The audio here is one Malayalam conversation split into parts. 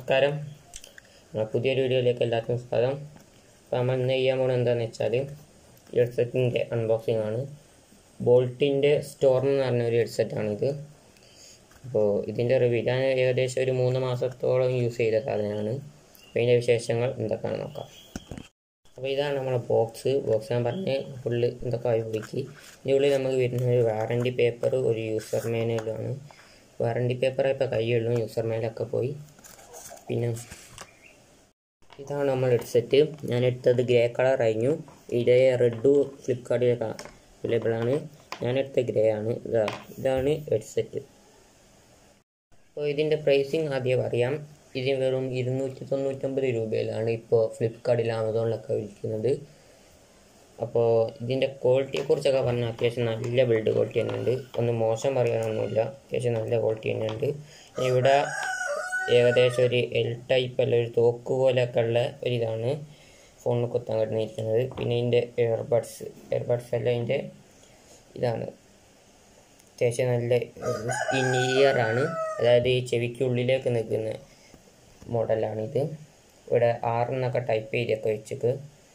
നമസ്കാരം നമ്മുടെ പുതിയൊരു വീഡിയോയിലേക്ക് എല്ലാവർക്കും സ്വാഗതം അപ്പോൾ നമ്മൾ ഇന്ന് ചെയ്യാൻ പോകുന്നത് എന്താണെന്ന് വെച്ചാൽ ഹെഡ്സെറ്റിൻ്റെ അൺബോക്സിംഗ് ആണ് ബോൾട്ടിൻ്റെ സ്റ്റോർ എന്ന് പറഞ്ഞ ഒരു ഹെഡ്സെറ്റാണിത് അപ്പോൾ ഇതിൻ്റെ റിവ്യൂ ഞാൻ ഏകദേശം ഒരു മൂന്ന് മാസത്തോളം യൂസ് ചെയ്ത സാധനമാണ് അപ്പോൾ ഇതിൻ്റെ വിശേഷങ്ങൾ എന്തൊക്കെയാണെന്ന് നോക്കാം അപ്പോൾ ഇതാണ് നമ്മുടെ ബോക്സ് ബോക്സ് ഞാൻ പറഞ്ഞ് ഫുള്ള് എന്തൊക്കെ ആയി പൊളിക്ക് ഇതിൻ്റെ ഉള്ളിൽ നമുക്ക് വരുന്ന ഒരു വാറണ്ടി പേപ്പർ ഒരു യൂസർ മാനുവലാണ് വാറണ്ടി പേപ്പർ ഇപ്പോൾ കയ്യുള്ളൂ യൂസർ മാനുവലൊക്കെ പോയി പിന്നെ ഇതാണ് നമ്മൾ ഹെഡ്സെറ്റ് ഞാൻ എടുത്തത് ഗ്രേ കളർ കഴിഞ്ഞു ഇതേ റെഡ് ഫ്ലിപ്കാർട്ടിലൊക്കെ അവൈലബിൾ ആണ് ഞാൻ എടുത്ത ഗ്രേ ആണ് ഇതാ ഇതാണ് ഹെഡ്സെറ്റ് അപ്പോൾ ഇതിൻ്റെ പ്രൈസിങ് ആദ്യം പറയാം ഇതിന് വെറും ഇരുന്നൂറ്റി തൊണ്ണൂറ്റൊമ്പത് രൂപയിലാണ് ഇപ്പോൾ ഫ്ലിപ്കാർട്ടിൽ ആമസോണിലൊക്കെ വിൽക്കുന്നത് അപ്പോൾ ഇതിൻ്റെ ക്വാളിറ്റിയെക്കുറിച്ചൊക്കെ പറഞ്ഞാൽ അത്യാവശ്യം നല്ല ബിൽഡ് ക്വാളിറ്റി തന്നെയുണ്ട് ഒന്നും മോശം പറയാനൊന്നുമില്ല അത്യാവശ്യം നല്ല ക്വാളിറ്റി തന്നെയുണ്ട് ഇവിടെ ഏകദേശം ഒരു എൽ ടൈപ്പ് അല്ല ഒരു തോക്ക് പോലെയൊക്കെ ഉള്ള ഒരിതാണ് ഫോണിൽ കുത്താൻ കിടന്നിരിക്കുന്നത് പിന്നെ ഇതിൻ്റെ എയർബഡ്സ് എയർബഡ്സ് അല്ല ഇതിൻ്റെ ഇതാണ് അത്യാവശ്യം നല്ല ഇൻ ഇയർ ആണ് അതായത് ഈ ചെവിക്കുള്ളിലേക്ക് നിൽക്കുന്ന മോഡലാണിത് ഇവിടെ ആറെന്നൊക്കെ ടൈപ്പ് ചെയ്തൊക്കെ വെച്ചിട്ട്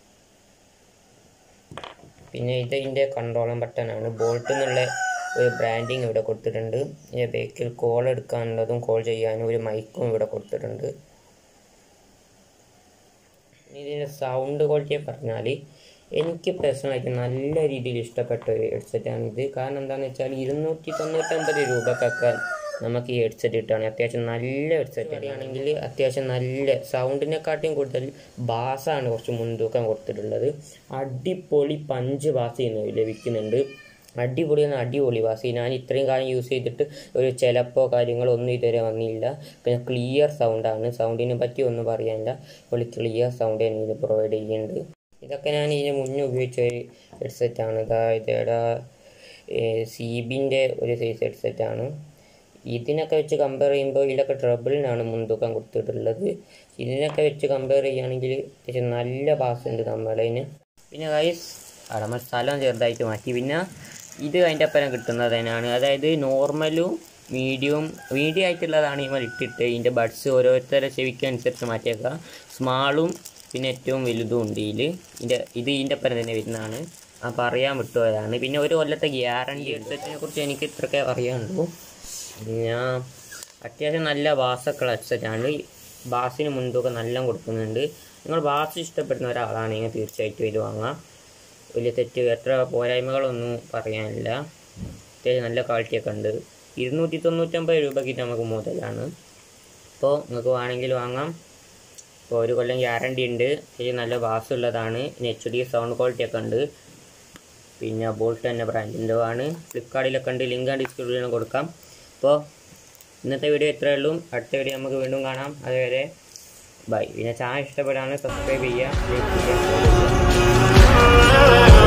പിന്നെ ഇത് ഇതിൻ്റെ കൺട്രോളം ബട്ടണാണ് ബോൾട്ട് എന്നുള്ള ഒരു ബ്രാൻഡിങ് ഇവിടെ കൊടുത്തിട്ടുണ്ട് ഇതിൻ്റെ ബാക്കിൽ കോൾ എടുക്കാനുള്ളതും കോൾ ചെയ്യാനും ഒരു മൈക്കും ഇവിടെ കൊടുത്തിട്ടുണ്ട് ഇതിൻ്റെ സൗണ്ട് ക്വാളിറ്റിയെ പറഞ്ഞാൽ എനിക്ക് പേഴ്സണലായിട്ട് നല്ല രീതിയിൽ ഇഷ്ടപ്പെട്ട ഒരു ഹെഡ്സെറ്റാണ് ഇത് കാരണം എന്താണെന്ന് വെച്ചാൽ ഇരുന്നൂറ്റി തൊണ്ണൂറ്റമ്പത് രൂപക്കൊക്കെ നമുക്ക് ഈ ഹെഡ്സെറ്റ് കിട്ടുകയാണ് അത്യാവശ്യം നല്ല ഹെഡ്സെറ്റ് ആണെങ്കിൽ അത്യാവശ്യം നല്ല സൗണ്ടിനെക്കാട്ടിയും കൂടുതൽ ബാസാണ് കുറച്ച് മുൻതൂക്കം കൊടുത്തിട്ടുള്ളത് അടിപൊളി പഞ്ച് ബാസ് ലഭിക്കുന്നുണ്ട് അടിപൊളി എന്ന അടിപൊളി ബാസ് ഞാൻ ഇത്രയും കാലം യൂസ് ചെയ്തിട്ട് ഒരു ചിലപ്പോ കാര്യങ്ങളോ ഒന്നും ഇതുവരെ വന്നില്ല പിന്നെ ക്ലിയർ സൗണ്ടാണ് സൗണ്ടിനെ പറ്റി ഒന്നും പറയാനില്ല ഒരു ക്ലിയർ സൗണ്ട് തന്നെ ഇത് പ്രൊവൈഡ് ചെയ്യുന്നുണ്ട് ഇതൊക്കെ ഞാൻ ഇതിന് മുന്നേ ഉപയോഗിച്ച ഒരു ഹെഡ്സെറ്റാണ് അതായത് ഇവിടെ സീബിൻ്റെ ഒരു സൈസ് ഹെഡ്സെറ്റാണ് ഇതിനൊക്കെ വെച്ച് കമ്പയർ ചെയ്യുമ്പോൾ ഇതിലൊക്കെ ട്രബിളിനാണ് മുൻതൂക്കം കൊടുത്തിട്ടുള്ളത് ഇതിനൊക്കെ വെച്ച് കമ്പയർ ചെയ്യുകയാണെങ്കിൽ അത്യാവശ്യം നല്ല ബാസ് ഉണ്ട് നമ്മളതിന് പിന്നെ ഗൈസ് അവിടെ നമ്മൾ സ്ഥലം ചെറുതായിട്ട് മാറ്റി പിന്നെ ഇത് അതിൻ്റെ ഒപ്പം കിട്ടുന്നത് തന്നെയാണ് അതായത് നോർമലും മീഡിയം മീഡിയം ആയിട്ടുള്ളതാണ് ഈ ഇട്ടിട്ട് ഇതിൻ്റെ ബഡ്സ് ഓരോരുത്തരുടെ ചെവിക്കനുസരിച്ച് മാറ്റിയേക്കുക സ്മാളും പിന്നെ ഏറ്റവും വലുതും ഉണ്ട് ഇതിൽ ഇതിൻ്റെ ഇത് ഇതിൻ്റെ ഒപ്പം തന്നെ വരുന്നതാണ് അപ്പോൾ അറിയാൻ വിട്ടുപോയതാണ് പിന്നെ ഒരു കൊല്ലത്തെ ഗ്യാരണ്ടി ഹെഡ്സെറ്റിനെ കുറിച്ച് എനിക്ക് ഇത്രയൊക്കെ അറിയാനുള്ളൂ ഞാൻ അത്യാവശ്യം നല്ല ബാസൊക്കെ ഹെഡ്സെറ്റാണ് ബാസിന് മുൻതൂക്കം നല്ല കൊടുക്കുന്നുണ്ട് നിങ്ങൾ ബാസ് ഇഷ്ടപ്പെടുന്ന ഒരാളാണെങ്കിൽ തീർച്ചയായിട്ടും ഇത് വാങ്ങാം വലിയ തെറ്റ് എത്ര പോരായ്മകളൊന്നും പറയാനില്ല അത്യാവശ്യം നല്ല ക്വാളിറ്റിയൊക്കെ ഉണ്ട് ഇരുന്നൂറ്റി തൊണ്ണൂറ്റമ്പത് രൂപയ്ക്ക് നമുക്ക് മുതലാണ് അപ്പോൾ നിങ്ങൾക്ക് വേണമെങ്കിൽ വാങ്ങാം ഇപ്പോൾ ഒരു കൊല്ലം ഗ്യാരണ്ടി ഉണ്ട് അത്യാവശ്യം നല്ല ബാസ് ഉള്ളതാണ് പിന്നെ എച്ച് ഡി സൗണ്ട് ക്വാളിറ്റി ഒക്കെ ഉണ്ട് പിന്നെ ബോൾട്ട് തന്നെ ബ്രാൻഡിൻ്റെ ആണ് ഫ്ലിപ്കാർട്ടിലൊക്കെ ഉണ്ട് ലിങ്ക് ആൻഡ് ഡിസ്ക്രിപ്ഷനിൽ കൊടുക്കാം അപ്പോൾ ഇന്നത്തെ വീഡിയോ ഇത്രയേ ഉള്ളൂ അടുത്ത വീഡിയോ നമുക്ക് വീണ്ടും കാണാം അതുവരെ ബൈ പിന്നെ ചാനൽ ഇഷ്ടപ്പെടാണ് സബ്സ്ക്രൈബ് ചെയ്യുക ലൈക്ക് ചെയ്യുക